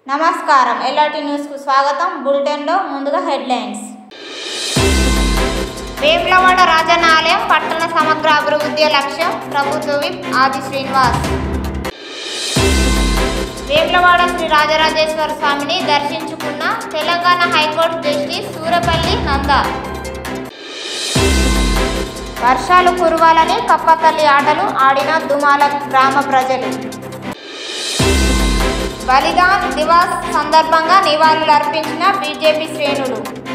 నమస్కారం ఎల్ఆర్టీ న్యూస్కు స్వాగతం బులెటిన్లో ముందుగా హెడ్లైన్స్ వేములవాడ రాజన్న ఆలయం పట్టణ సమగ్ర అభివృద్ధి లక్ష్యం ప్రభుత్వ విప్ ఆది శ్రీనివాస్ వేములవాడ శ్రీ రాజరాజేశ్వర స్వామిని దర్శించుకున్న తెలంగాణ హైకోర్టు జస్టిస్ సూరపల్లి నంద వర్షాలు కురవాలని కప్పతల్లి ఆటలు ఆడిన దుమాల గ్రామ ప్రజలు బలిదాన్ దివాస్ సందర్భంగా నివాళులు అర్పించిన బీజేపీ శ్రేణులు